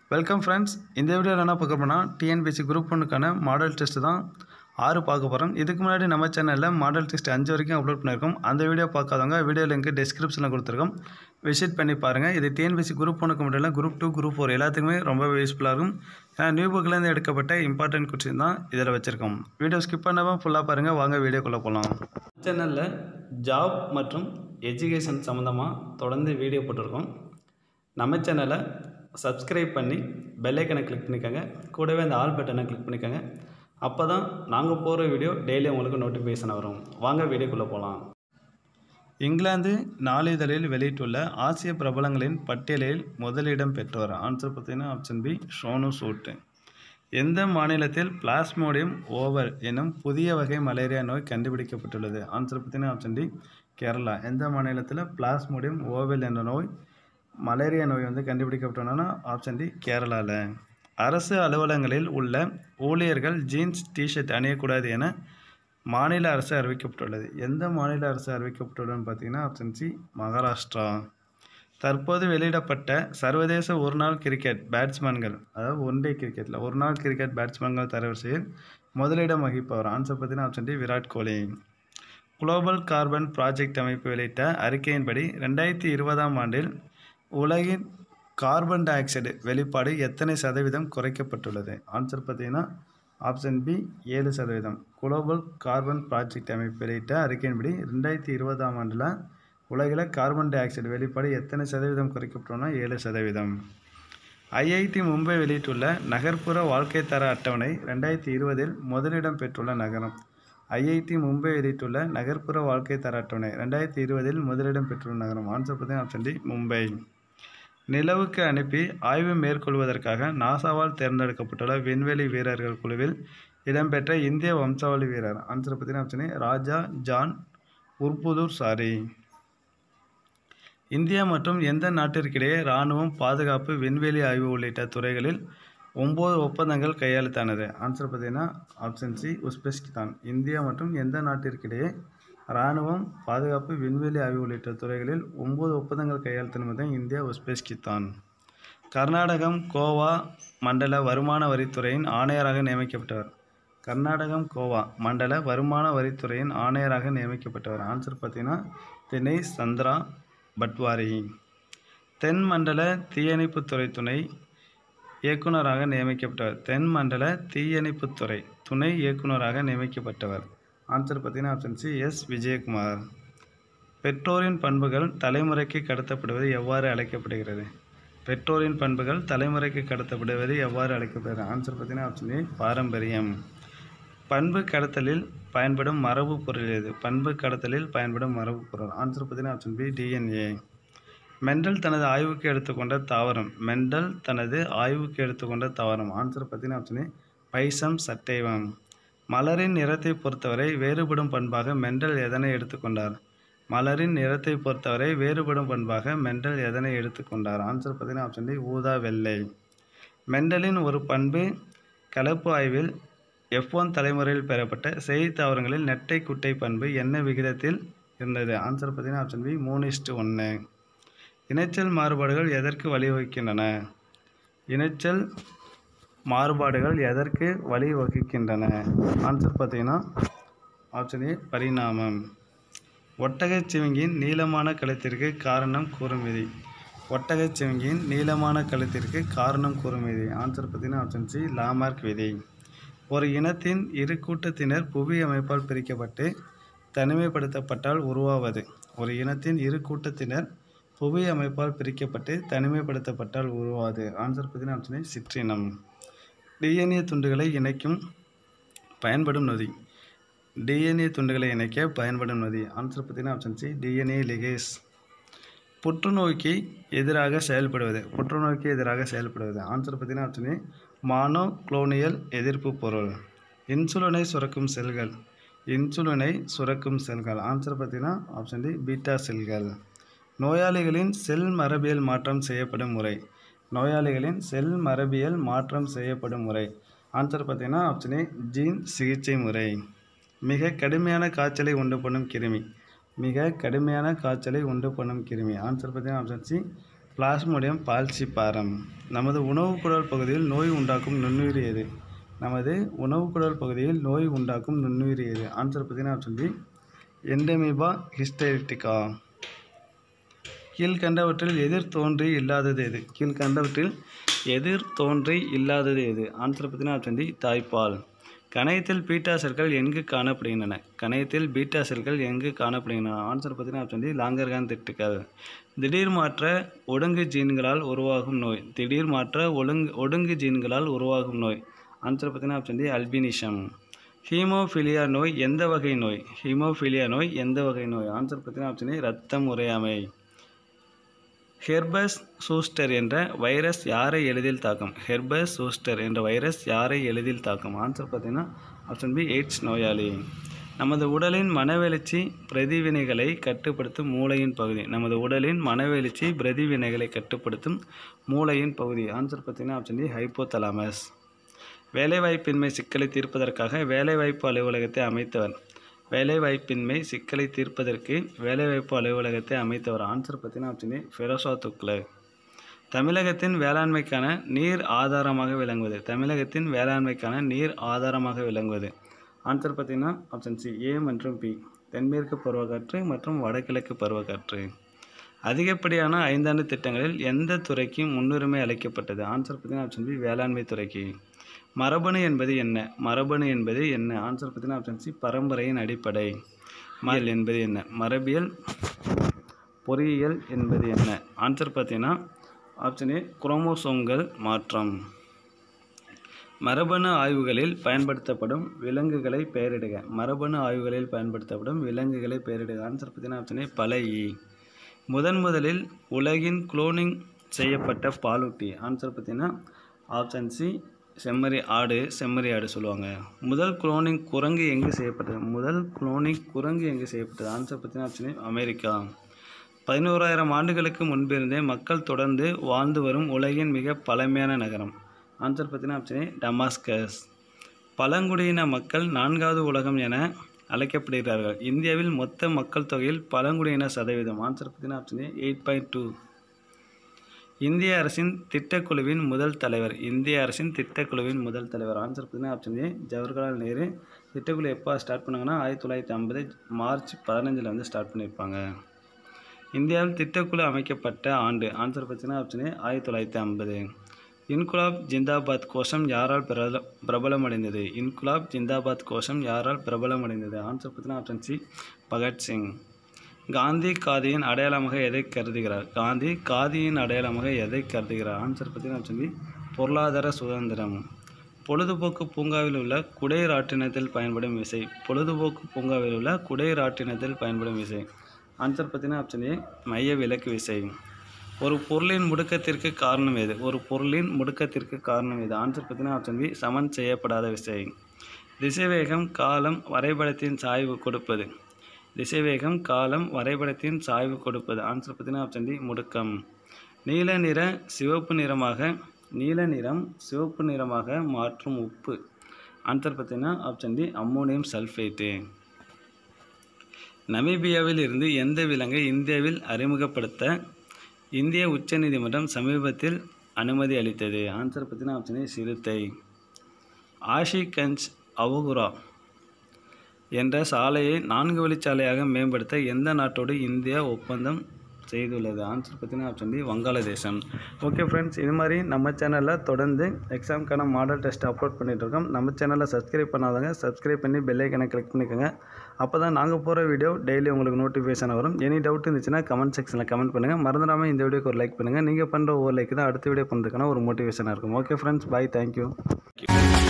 welcome friends இந்த வீடியோவில் என்ன பார்க்க போனால் டிஎன்பிஎஸ்சி குரூப் ஒன்றுக்கான மாடல் டெஸ்ட் தான் ஆறு பார்க்க போகிறோம் இதுக்கு முன்னாடி நம்ம சேனலில் மாடல் டெஸ்ட் அஞ்சு வரைக்கும் அப்லோட் பண்ணியிருக்கோம் அந்த வீடியோ பார்க்காதவங்க வீடியோ லிங்க் டிஸ்கிரிப்ஷனில் கொடுத்துருக்கோம் விசிட் பண்ணி பாருங்கள் இது டிஎன்பிஎஸ்சி குரூப் ஒன்றுக்கு மட்டும் இல்லை குரூப் டூ குரூப் ஃபோர் எல்லாத்துக்குமே ரொம்ப யூஸ்ஃபுல்லாக இருக்கும் ஏன்னா நியூ புக்லேருந்து எடுக்கப்பட்ட இம்பார்ட்டன்ட் கொஸ்டின் தான் இதில் வச்சுருக்கோம் வீடியோ ஸ்கிப் பண்ணாமல் ஃபுல்லாக பாருங்கள் வாங்க வீடியோக்குள்ளே போகலாம் சேனலில் ஜாப் மற்றும் எஜுகேஷன் சம்மந்தமாக தொடர்ந்து வீடியோ போட்டிருக்கோம் நம்ம சேனலை சப்ஸ்கிரைப் பண்ணி பெல் ஐக்கனை கிளிக் பண்ணிக்கோங்க கூடவே அந்த ஆல் பட்டனை கிளிக் பண்ணிக்கோங்க அப்போ தான் நாங்கள் போகிற வீடியோ டெய்லி உங்களுக்கு நோட்டிஃபிகேஷன் வரும் வாங்க வீடியோக்குள்ளே போகலாம் இங்கிலாந்து நாளிதழில் வெளியிட்டுள்ள ஆசிய பிரபலங்களின் பட்டியலில் முதலிடம் பெற்றவர் ஆன்சர் பார்த்தீங்கன்னா ஆப்ஷன் பி ஷோனு சூட்டு எந்த மாநிலத்தில் பிளாஸ்மோடியம் ஓவர் எனும் புதிய வகை மலேரியா நோய் கண்டுபிடிக்கப்பட்டுள்ளது ஆன்சர் பார்த்தீங்கன்னா ஆப்ஷன் டி கேரளா எந்த மாநிலத்தில் பிளாஸ்மோடியம் ஓவல் என்ற நோய் மலேரியா நோய் வந்து கண்டுபிடிக்கப்பட்டோன்னா ஆப்ஷன் டி கேரளாவில் அரசு அலுவலகங்களில் உள்ள ஊழியர்கள் ஜீன்ஸ் டிஷர்ட் அணியக்கூடாது என மாநில அரசு அறிவிக்கப்பட்டுள்ளது எந்த மாநில அரசு அறிவிக்கப்பட்டுள்ளதுன்னு பார்த்தீங்கன்னா ஆப்ஷன் சி மகாராஷ்டிரா தற்போது வெளியிடப்பட்ட சர்வதேச ஒருநாள் கிரிக்கெட் பேட்ஸ்மேன்கள் அதாவது ஒன் டே கிரிக்கெட்டில் ஒரு நாள் கிரிக்கெட் பேட்ஸ்மேன்கள் தரவரிசையில் முதலிடம் வகிப்பவர் ஆன்சர் பார்த்தீங்கன்னா option D Virat Kohli global carbon project அமைப்பு வெளியிட்ட அறிக்கையின்படி ரெண்டாயிரத்தி இருபதாம் ஆண்டில் உலகின் கார்பன் டை ஆக்சைடு வெளிப்பாடு எத்தனை சதவீதம் குறைக்கப்பட்டுள்ளது ஆன்சர் பார்த்தீங்கன்னா ஆப்ஷன் பி ஏழு சதவீதம் குளோபல் கார்பன் ப்ராஜெக்ட் அமைப்பு வெளியிட்ட அறிக்கையின்படி ரெண்டாயிரத்தி இருபதாம் ஆண்டில் உலகில் கார்பன் டை ஆக்சைடு வெளிப்பாடு எத்தனை சதவீதம் குறைக்கப்பட்டுள்ளனா ஏழு சதவீதம் ஐஐடி மும்பை வெளியிட்டுள்ள நகர்ப்புற வாழ்க்கை தர அட்டவணை ரெண்டாயிரத்தி இருபதில் முதலிடம் பெற்றுள்ள நகரம் ஐஐடி மும்பை வெளியிட்டுள்ள நகர்ப்புற வாழ்க்கை தர அட்டவணை ரெண்டாயிரத்தி இருபதில் முதலிடம் பெற்றுள்ள நகரம் ஆன்சர் பார்த்தீங்கன்னா ஆப்ஷன் டி மும்பை நிலவுக்கு அனுப்பி ஆய்வு மேற்கொள்வதற்காக நாசாவால் தேர்ந்தெடுக்கப்பட்டுள்ள விண்வெளி வீரர்கள் குழுவில் இடம்பெற்ற இந்திய வம்சாவளி வீரர் ஆன்சர் பார்த்தீங்கன்னா ஆப்ஷன் ராஜா ஜான் உர்புதூர் சாரி இந்தியா மற்றும் எந்த நாட்டிற்கிடையே இராணுவம் பாதுகாப்பு விண்வெளி ஆய்வு உள்ளிட்ட துறைகளில் ஒம்பது ஒப்பந்தங்கள் கையெழுத்தானது ஆன்சர் பார்த்தீங்கன்னா ஆப்ஷன் சி உஸ்பெஸ்கிஸ்தான் இந்தியா மற்றும் எந்த நாட்டிற்கிடையே இராணுவம் பாதுகாப்பு விண்வெளி ஆய்வு உள்ளிட்ட துறைகளில் ஒம்பது ஒப்பந்தங்கள் கையெழுத்தினது இந்தியா உஸ்பெஸ்கிஸ்தான் கர்நாடகம் கோவா மண்டல வருமான வரித்துறையின் ஆணையராக நியமிக்கப்பட்டவர் கர்நாடகம் கோவா மண்டல வருமான வரித்துறையின் ஆணையராக நியமிக்கப்பட்டவர் ஆன்சர் பார்த்தீங்கன்னா தினேஷ் சந்திரா பட்வாரி தென் மண்டல தீயணைப்புத்துறை துணை இயக்குநராக நியமிக்கப்பட்டவர் தென் மண்டல தீயணைப்புத்துறை துணை இயக்குநராக நியமிக்கப்பட்டவர் ஆன்சர் பார்த்தீங்கன்னா ஆப்ஷன் சி எஸ் விஜயகுமார் பெற்றோரின் பண்புகள் தலைமுறைக்கு கடத்தப்படுவது எவ்வாறு அழைக்கப்படுகிறது பெற்றோரின் பண்புகள் தலைமுறைக்கு கடத்தப்படுவது எவ்வாறு அழைக்கப்படுகிறது ஆன்சர் பார்த்தீங்கன்னா ஆப்ஷன் ஏ பாரம்பரியம் பண்பு கடத்தலில் பயன்படும் மரபு பொருள் எது பண்பு கடத்தலில் பயன்படும் மரபு பொருள் ஆன்சர் பார்த்தீங்கன்னா ஆப்ஷன் பி டிஎன்ஏ மெண்டல் தனது ஆய்வுக்கு எடுத்துக்கொண்ட தாவரம் மெண்டல் தனது ஆய்வுக்கு எடுத்துக்கொண்ட தாவரம் ஆன்சர் பார்த்தீங்கன்னா ஆப்ஷன் ஏ பைசம் சட்டைவம் மலரின் நிறத்தை பொறுத்தவரை வேறுபடும் பண்பாக மெண்டல் எதனை எடுத்துக்கொண்டார் மலரின் நிறத்தை பொறுத்தவரை வேறுபடும் பண்பாக மெண்டல் எதனை எடுத்துக்கொண்டார் ஆன்சர் பார்த்தீங்கன்னா ஆப்ஷன் டி ஊதா வெள்ளை மெண்டலின் ஒரு பண்பு கலப்பு ஆய்வில் எஃப் ஒன் தலைமுறையில் பெறப்பட்ட செய்தி தாவரங்களில் நெட்டை குட்டை பண்பு என்ன விகிதத்தில் இருந்தது ஆன்சர் பார்த்தீங்கன்னா ஆப்ஷன் பி மூணு இஸ்ட்டு ஒன்று இணைச்சல் மாறுபாடுகள் எதற்கு வழிவகுக்கின்றன இணைச்சல் மாறுபாடுகள் எதற்கு வழிவகுக்கின்றன ஆன்சர் பார்த்தீங்கன்னா ஆப்ஷன் ஏ பரிணாமம் ஒட்டகச் சிவிங்கியின் நீளமான கழுத்திற்கு காரணம் கூறும் விதி ஒட்டகச் சிவிங்கியின் நீளமான கழுத்திற்கு காரணம் கூறும் விதி ஆன்சர் பார்த்தீங்கன்னா ஆப்ஷன் சி லாமார்க் விதி ஒரு இனத்தின் இரு கூட்டத்தினர் புவி அமைப்பால் பிரிக்கப்பட்டு தனிமைப்படுத்தப்பட்டால் உருவாவது ஒரு இனத்தின் இரு கூட்டத்தினர் புவி அமைப்பால் பிரிக்கப்பட்டு தனிமைப்படுத்தப்பட்டால் உருவாது ஆன்சர் பார்த்தீங்கன்னா ஆப்ஷன் சிற்றினம் டிஎன்ஏ துண்டுகளை இணைக்கும் பயன்படும் நொதி டிஎன்ஏ துண்டுகளை இணைக்க பயன்படும் நொதி ஆன்சர் பார்த்தீங்கன்னா ஆப்ஷன் சி டிஎன்ஏ லிகேஸ் புற்றுநோய்க்கு எதிராக செயல்படுவது புற்றுநோய்க்கு எதிராக செயல்படுவது ஆன்சர் பார்த்தீங்கன்னா ஆப்ஷன் ஏ மானோ குளோனியல் எதிர்ப்பு பொருள் இன்சுலினை சுரக்கும் செல்கள் இன்சுலினை சுரக்கும் செல்கள் ஆன்சர் பார்த்தீங்கன்னா ஆப்ஷன் டி பீட்டா செல்கள் நோயாளிகளின் செல் மரபியல் மாற்றம் செய்யப்படும் முறை நோயாளிகளின் செல் மரபியல் மாற்றம் செய்யப்படும் முறை ஆன்சர் பார்த்தீங்கன்னா ஆப்ஷன் ஏ ஜீன் சிகிச்சை முறை மிக கடுமையான காய்ச்சலை உண்டு பண்ணும் கிருமி மிக கடுமையான காய்ச்சலை உண்டு பண்ணும் கிருமி ஆன்சர் பார்த்தீங்கன்னா ஆப்ஷன் சி பிளாஸ்மோடியம் பால்சிபாரம் நமது உணவுக் குழல் பகுதியில் நோய் உண்டாக்கும் நுண்ணுயிரி எது நமது உணவுக் குழல் பகுதியில் நோய் உண்டாக்கும் நுண்ணுயிரி எது ஆன்சர் பார்த்தீங்கன்னா ஆப்ஷன் பி எண்டமிபா ஹிஸ்டெரிட்டிகா கீழ்கண்டவற்றில் எதிர் தோன்றி இல்லாதது எது கீழ்கண்டவற்றில் எதிர் தோன்றி இல்லாதது எது ஆன்சர் பார்த்தீங்கன்னா ஆப்ஷன் டி தாய்ப்பால் கணையத்தில் பீட்டா செல்கள் எங்கு காணப்படுகின்றன கணையத்தில் பீட்டா செல்கள் எங்கு காணப்படுகின்றன ஆன்சர் பார்த்தீங்கன்னா ஆப்ஷன் டி லாங்கர்கான் திட்டுக்கள் திடீர் மாற்ற ஒடுங்கு ஜீன்களால் உருவாகும் நோய் திடீர் மாற்ற ஒழுங்கு ஒடுங்கு ஜீன்களால் உருவாகும் நோய் ஆன்சர் பார்த்தீங்கன்னா ஆப்ஷன் டி அல்பினிஷம் ஹீமோஃபிலியா நோய் எந்த வகை நோய் ஹீமோஃபிலியா நோய் எந்த வகை நோய் ஆன்சர் பார்த்தீங்கன்னா ஆப்ஷன் டி ரத்தம் உறையாமை ஹெர்பஸ் சூஸ்டர் என்ற வைரஸ் யாரை எளிதில் தாக்கும் ஹெர்பஸ் சூஸ்டர் என்ற வைரஸ் யாரை எளிதில் தாக்கும் ஆன்சர் பார்த்தீங்கன்னா ஆப்ஷன் பி எய்ட்ஸ் நோயாளி நமது உடலின் மனவெழுச்சி பிரதிவினைகளை கட்டுப்படுத்தும் மூளையின் பகுதி நமது உடலின் மனவெழுச்சி பிரதிவினைகளை கட்டுப்படுத்தும் மூளையின் பகுதி ஆன்சர் பார்த்தீங்கன்னா ஆப்ஷன் டி ஹைப்போதலாமஸ் வேலைவாய்ப்பின்மை சிக்கலை தீர்ப்பதற்காக வேலைவாய்ப்பு அலுவலகத்தை அமைத்தவர் வேலைவாய்ப்பின்மை சிக்கலை தீர்ப்பதற்கு வேலைவாய்ப்பு அலுவலகத்தை அமைத்தவர் ஆன்சர் பார்த்தீங்கன்னா ஆப்ஷன் ஏ ஃபெரோசா துக்ளக் தமிழகத்தின் வேளாண்மைக்கான நீர் ஆதாரமாக விளங்குவது தமிழகத்தின் வேளாண்மைக்கான நீர் ஆதாரமாக விளங்குவது ஆன்சர் பார்த்தீங்கன்னா ஆப்ஷன் சி ஏ மற்றும் பி தென்மேற்கு பருவக்காற்று மற்றும் வடகிழக்கு பருவக்காற்று அதிகப்படியான ஐந்தாண்டு திட்டங்களில் எந்த துறைக்கு முன்னுரிமை அளிக்கப்பட்டது ஆன்சர் பார்த்தீங்கன்னா ஆப்ஷன் பி வேளாண்மை துறைக்கு மரபணு என்பது என்ன மரபணு என்பது என்ன ஆன்சர் பார்த்தீங்கன்னா ஆப்ஷன் சி பரம்பரையின் அடிப்படை மரபியல் என்பது என்ன மரபியல் பொறியியல் என்பது என்ன ஆன்சர் பார்த்தீங்கன்னா ஆப்ஷன் ஏ குரோமோசோம்கள் மாற்றம் மரபணு ஆய்வுகளில் பயன்படுத்தப்படும் விலங்குகளை பெயரிடுக மரபணு ஆய்வுகளில் பயன்படுத்தப்படும் விலங்குகளை பெயரிடுக ஆன்சர் பார்த்தீங்கன்னா ஆப்ஷன் ஏ பல ஈ முதன் முதலில் உலகின் குளோனிங் செய்யப்பட்ட பாலூட்டி ஆன்சர் பார்த்தீங்கன்னா ஆப்ஷன் சி செம்மறி ஆடு செம்மறி ஆடு சொல்லுவாங்க முதல் குளோனிங் குரங்கு எங்கு செய்யப்பட்டது முதல் குளோனிங் குரங்கு எங்கு செய்யப்பட்டது ஆன்சர் பார்த்தீங்கன்னா ஆப்ஷன் ஏ அமெரிக்கா பதினோராயிரம் ஆண்டுகளுக்கு முன்பிருந்தே மக்கள் தொடர்ந்து வாழ்ந்து வரும் உலகின் மிக பழமையான நகரம் ஆன்சர் பார்த்தீங்கன்னா ஆப்ஷன் ஏ டமாஸ்கஸ் பழங்குடியின மக்கள் நான்காவது உலகம் என அழைக்கப்படுகிறார்கள் இந்தியாவில் மொத்த மக்கள் தொகையில் பழங்குடியின சதவீதம் ஆன்சர் பார்த்தீங்கன்னா option A eight point two இந்திய அரசின் திட்டக்குழுவின் முதல் தலைவர் இந்திய அரசின் திட்டக்குழுவின் முதல் தலைவர் ஆன்சர் பார்த்தீங்கன்னா ஆப்ஷன் ஏ ஜவஹர்லால் நேரு திட்டக்குழு எப்போ ஸ்டார்ட் பண்ணாங்கன்னா ஆயிரத்தி தொள்ளாயிரத்தி ஐம்பது மார்ச் பதினஞ்சில் வந்து ஸ்டார்ட் பண்ணியிருப்பாங்க இந்தியாவில் திட்டக்குழு அமைக்கப்பட்ட ஆண்டு ஆன்சர் பார்த்தீங்கன்னா ஆப்ஷன் ஏ ஆயிரத்தி தொள்ளாயிரத்தி ஐம்பது இன்குலாப் ஜிந்தாபாத் கோஷம் யாரால் பிரபல பிரபலமடைந்தது இன்குலாப் ஜிந்தாபாத் கோஷம் யாரால் பிரபலமடைந்தது ஆன்சர் பார்த்தீங்கன்னா ஆப்ஷன் சி பகத்சிங் காந்தி காதியின் அடையாளமாக எதை கருதுகிறார் காந்தி காதியின் அடையாளமாக எதை கருதுகிறார் ஆன்சர் பார்த்தீங்கன்னா ஆப்ஷன் பி பொருளாதார சுதந்திரம் பொழுதுபோக்கு பூங்காவில் உள்ள குடைர் ஆற்றினத்தில் பயன்படும் விசை பொழுதுபோக்கு பூங்காவில் உள்ள குடைர் ஆற்றினத்தில் பயன்படும் விசை ஆன்சர் பார்த்தீங்கன்னா ஆப்ஷன் ஏ மைய விலக்கு விசை ஒரு பொருளின் முடுக்கத்திற்கு காரணம் எது ஒரு பொருளின் முடுக்கத்திற்கு காரணம் எது ஆன்சர் பார்த்தீங்கன்னா ஆப்ஷன் பி சமன் செய்யப்படாத விசை திசைவேகம் காலம் வரைபடத்தின் சாய்வு கொடுப்பது திசைவேகம் காலம் வரைபடத்தின் சாய்வு கொடுப்பது ஆன்சர் பார்த்தீங்கன்னா ஆப்ஷன் டி முடுக்கம் நீல நிற சிவப்பு நிறமாக நீல நிறம் சிவப்பு நிறமாக மாற்றும் உப்பு ஆன்சர் பார்த்தீங்கன்னா ஆப்ஷன் டி அம்மோனியம் சல்ஃபேட்டு நமீபியாவில் இருந்து எந்த விலங்கை இந்தியாவில் அறிமுகப்படுத்த இந்திய உச்சநீதிமன்றம் சமீபத்தில் அனுமதி அளித்தது ஆன்சர் பார்த்தீங்கன்னா ஆப்ஷன் ஏ சிறுத்தை ஆஷிகஞ்ச் அவுகுரா என்ற சாலையை நான்கு வழிச்சாலையாக மேம்படுத்த எந்த நாட்டோடு இந்தியா ஒப்பந்தம் செய்துள்ளது ஆன்சர் பார்த்தீங்கன்னா ஆப்ஷன் டி வங்காளதேசம் ஓகே ஃப்ரெண்ட்ஸ் இது மாதிரி நம்ம சேனலில் தொடர்ந்து எக்ஸாமுக்கான மாடல் டெஸ்ட் அப்லோட் பண்ணிகிட்ருக்கோம் நம்ம சேனலை சப்ஸ்கிரைப் பண்ணாதவங்க சப்ஸ்கிரைப் பண்ணி பெல்லைக்கனை கிளிக் பண்ணிக்கோங்க அப்போ தான் நாங்கள் போகிற வீடியோ டெய்லி உங்களுக்கு நோட்டிஃபிகேஷன் வரும் எனி டவுட் இருந்துச்சுன்னா கமெண்ட் செக்ஷனில் கமெண்ட் பண்ணுங்கள் மறந்துடாமல் இந்த வீடியோக்கு ஒரு லைக் பண்ணுங்கள் நீங்கள் பண்ணுற ஒவ்வொரு லைக் தான் அடுத்த வீடியோ பண்ணுறதுக்கான ஒரு மோட்டிவேஷனாக இருக்கும் ஓகே ஃப்ரெண்ட்ஸ் பாய் தேங்க்யூ